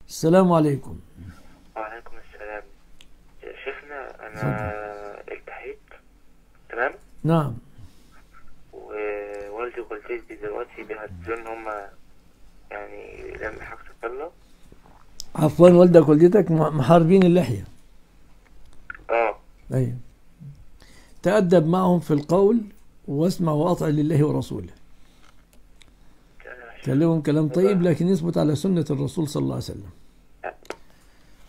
السلام عليكم وعليكم السلام شيخنا انا التحيت تمام نعم ووالدي ووالدتي دلوقتي بيهددوا ان هما يعني لما حاجة الله عفوا والدك والدتك م- محاربين اللحية اه أيوة تأدب معهم في القول واسمع وأطع لله ورسوله كلمهم كلام طيب لكن يثبت على سنة الرسول صلى الله عليه وسلم